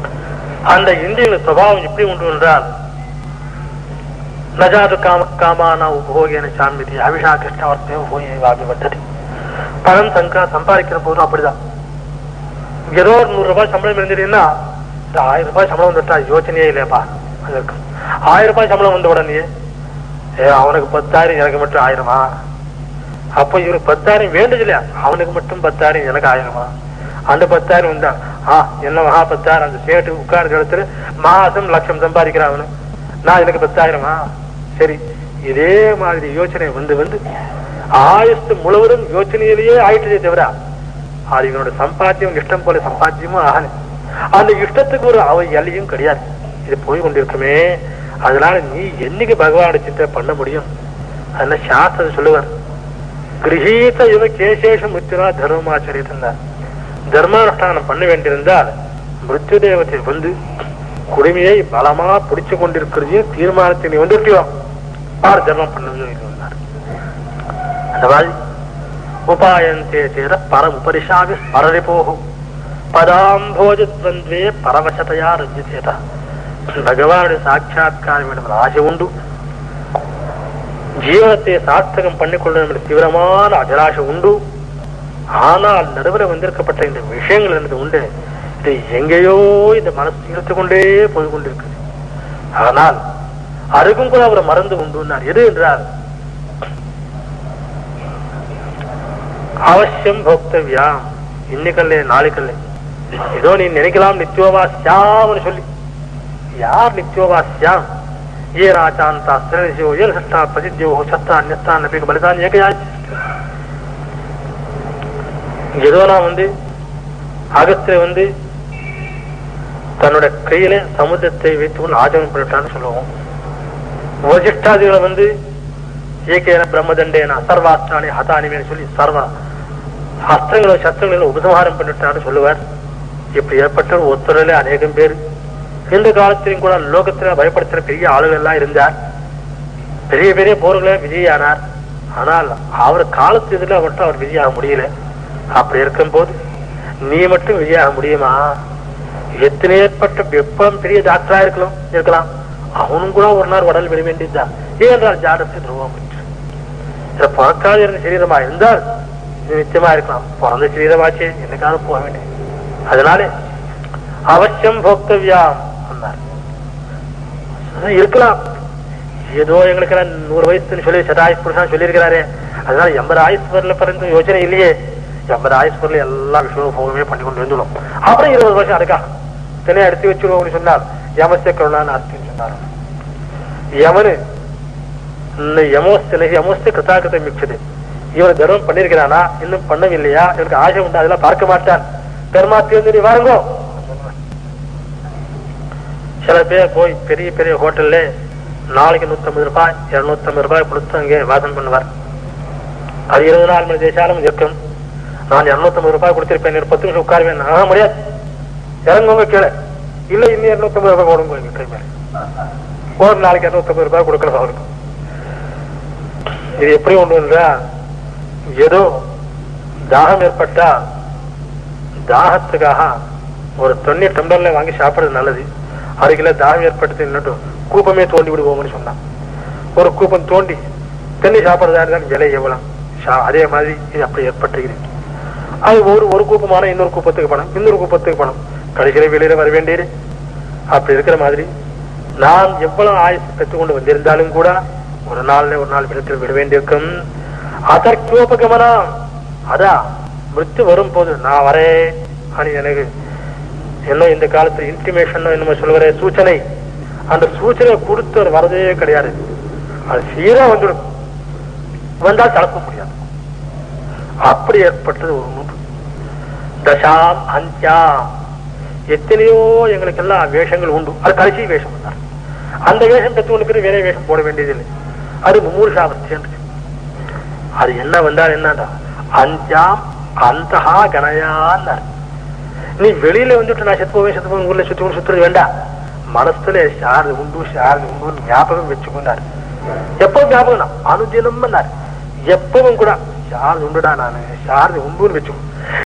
அந்த இந்திரியின் சுபாவம் எப்படி உண்டு என்றால் நஜாது காம காமான உபோகின சான்மிதி அபிஷா கிருஷ்ணவர்த்தே உபோகி வாபிபட்டது பணம் சங்கா சம்பாதிக்கிற போதும் அப்படிதான் ஏதோ ஒரு நூறு ரூபாய் சம்பளம் இருந்துட்டீங்கன்னா இந்த ஆயிரம் ரூபாய் சம்பளம் வந்துட்டா யோசனையே இல்லையாப்பா அதற்கு ஆயிரம் ரூபாய் சம்பளம் வந்த உடனே ஏ அவனுக்கு பத்தாயிரம் எனக்கு மட்டும் ஆயிரமா அப்ப இவருக்கு பத்தாயிரம் வேண்டது இல்லையா அவனுக்கு மட்டும் பத்தாயிரம் எனக்கு ஆயிரமா அந்த பத்தாயிரம் வந்தா ஆ என்ன மகா பத்தாயிரம் அந்த சேட்டு உட்கார்ந்து இடத்துல மாசம் லட்சம் சம்பாதிக்கிறான் அவனு நான் எனக்கு பத்தாயிரமா சரி இதே மாதிரி யோசனை வந்து வந்து ஆயுஷ்து முழுவதும் யோசனையிலேயே ஆயிட்டதே தவிர அது இவனோட சம்பாத்தியம் இஷ்டம் போல சம்பாத்தியமும் ஆகல அந்த இஷ்டத்துக்கு ஒரு அவ எல்லையும் கிடையாது இது போய் கொண்டிருக்குமே அதனால நீ என்னைக்கு பகவான சிந்தை பண்ண முடியும் அதனால சாஸ்திரம் சொல்லுவார் கிரகீத இவ கேசேஷ முத்திரா தர்மமாச்சரித்திருந்தார் தர்மானுஷ்டானம் பண்ண வேண்டியிருந்தால் மிருத்யு தேவத்தை வந்து குடுமையை பலமா பிடிச்சு கொண்டிருக்கிறதையும் தீர்மானத்தை நீ வந்துட்டியோ பார் தர்மம் பண்ணவே இருந்தார் அந்த மாதிரி உபாயந்தே சேர பரம் உபரிஷாவி ஸ்மரணி போகும் பதாம்போஜத்வந்தே பரவசதையா ரஞ்சித்தேத பகவானுடைய சாட்சா்காரம் வேண்டும் என்ற ஆசை உண்டு ஜீவனத்தை சார்த்தகம் பண்ணிக்கொள்ள என்ற தீவிரமான அஜலாசை உண்டு ஆனால் நடுவில் வந்திருக்கப்பட்ட இந்த விஷயங்கள் என்பது உண்டு இது எங்கேயோ இந்த மனசு இழுத்து கொண்டே போய் கொண்டிருக்கு ஆனால் அதுக்கும் கூட அவர் மறந்து உண்டு எது என்றால் அவசியம் போக்தவியாம் இன்னைக்கல்லே நாளைக்கல்லே ஏதோ நீ நினைக்கலாம் நித்தியோவாசியாம்னு சொல்லி யார் நித்தியோவாசியாம் ஏ ராஜாந்தா ஸ்திரசியோ ஏ சஷ்டா பிரசித்தியோ சத்தா அந்நஸ்தா நபிக்கு பலிதான் ஏகையாச்சு ஏதோ நான் வந்து அகஸ்திர வந்து தன்னோட கையில சமுத்திரத்தை வைத்து ஆஜனம் பண்ணிட்டான்னு சொல்லுவோம் வசிஷ்டாதிகளை வந்து ஏகேன பிரம்மதண்டேன சர்வாஸ்திராணி ஹதானிமேனு சொல்லி சர்வ அஸ்திரங்களும் சஸ்திரங்களும் உபசம்ஹாரம் பண்ணிட்டான்னு சொல்லுவார் இப்படி ஏற்பட்ட ஒத்துழையில அநேகம் பேர் இந்த காலத்திலும் கூட லோகத்துல பயப்படுத்துற பெரிய ஆளுகள் எல்லாம் இருந்தார் பெரிய பெரிய போர்களை விஜயானார் ஆனால் அவர் காலத்து இதுல மட்டும் அவர் விஜயாக முடியல அப்படி இருக்கும்போது நீ மட்டும் விஜயாக முடியுமா எத்தனை ஏற்பட்ட வெப்பம் பெரிய டாக்டரா இருக்கலாம் இருக்கலாம் அவனும் கூட ஒரு நாள் உடல் விட வேண்டியதுதான் ஏனென்றால் ஜாடத்தை துருவம் இதுல பிறக்காத இருந்த சரீரமா இருந்தால் இது நிச்சயமா இருக்கலாம் பிறந்த சரீரமாச்சே என்னைக்காவது போக வேண்டியது அதனால அவசியம் போக்தவியாம் சொன்னார் அது இருக்கலாம் ஏதோ எங்களுக்கு எல்லாம் நூறு வயசுன்னு சொல்லி சதாயுஷ் புருஷன் சொல்லியிருக்கிறாரே அதனால எண்பது ஆயுஷ் வரல பிறந்த யோசனை இல்லையே எண்பது ஆயுஷ் வரல எல்லா விஷயமும் போகவே பண்ணி கொண்டு வந்துடும் அப்புறம் இருபது வருஷம் அதுக்கா தனியா எடுத்து வச்சிருவோம்னு சொன்னால் யமஸ்ய கருணான்னு அர்த்தம் சொன்னார் யமனு இந்த யமோஸ்தில யமோஸ்தி கிருதாகிருத்த மிச்சது இவன் தர்மம் பண்ணிருக்கிறானா இன்னும் பண்ணவில்லையா இவனுக்கு ஆசை உண்டு அதெல்லாம் பார்க்க மாட்டான் பெருமா தேர்ந்து வாருங்கோ சில பேர் போய் பெரிய பெரிய ஹோட்டல்ல நாளைக்கு நூத்தம்பது ரூபாய் இருநூத்தம்பது ரூபாய் கொடுத்து அங்கே வாசம் பண்ணுவார் அது இருபது நாலு மணி தேசாலும் இருக்கும் நான் இருநூத்தம்பது ரூபாய் கொடுத்திருப்பேன் ஒரு பத்து நிமிஷம் உட்காருவேன் ஆக முடியாது இறங்குவங்க கீழே இல்ல இன்னும் இருநூத்தம்பது ரூபாய் கொடுங்க எங்க கை மேல ஒரு நாளைக்கு இருநூத்தம்பது ரூபாய் கொடுக்கணும் அவருக்கு இது எப்படி ஒண்ணு இல்லையா ஏதோ தாகம் ஏற்பட்டா தாகத்துக்காக ஒரு தொண்ணி டம்ளர்ல வாங்கி சாப்பிடுறது நல்லது அருகில தாகம் ஏற்படுத்தி நின்னுட்டும் கூப்பமே தோண்டி விடுவோம்னு சொன்னான் ஒரு கூப்பம் தோண்டி தண்ணி சாப்பிடுறதா இருந்தாலும் விலை எவ்வளவு சா- அதே மாதிரி இது அப்படி ஏற்பட்டிருக்கிறது அது ஒரு ஒரு கூப்பமான இன்னொரு கூப்பத்துக்கு பணம் இன்னொரு கூப்பத்துக்கு பணம் கடைசியில வெளியில வர வேண்டியது அப்படி இருக்கிற மாதிரி நான் எவ்வளவு ஆயுசு பெற்றுக்கொண்டு வந்திருந்தாலும் கூட ஒரு நாள்ல ஒரு நாள் விடத்தில் விட வேண்டியிருக்கும் அதற்கோபகமனம் அதான் மிருத்து வரும் போது நான் வரேன் ஆனா எனக்கு என்ன இந்த காலத்துல இன்டிமேஷன் என்னமோ சொல்லுவரே சூச்சனை அந்த சூச்சனை கொடுத்து அது வரதே கிடையாது அது சீரா வந்துடும் வந்தால் தளர்த்த முடியாது அப்படி ஏற்பட்டது ஒரு நூறு தசாம் அந்தியாம் எத்தனையோ எங்களுக்கு எல்லாம் வேஷங்கள் உண்டு அது கடைசி வேஷம் வந்தார் அந்த வேஷம் பெற்றுக்கொண்டு வேற வேஷம் போட வேண்டியதில்லை அது மும்மூர்ஷாவஸ்தி அது என்ன வந்தால் என்னடா அஞ்சாம் அந்தஹா கணயான்னார் நீ வெளியில வந்துட்டு நான் செத்து போவேன் செத்து போவேன் ஊர்ல சுத்தி கொண்டு சுத்துறது வேண்டாம் மனசுல சாரது உண்டு சாரது உண்டு ஞாபகம் வச்சுக்கொண்டார் எப்போ ஞாபகம் அனுதினம் எப்பவும் கூட சாரது உண்டுடா நானு சாரது உண்டுன்னு வச்சுக்கோ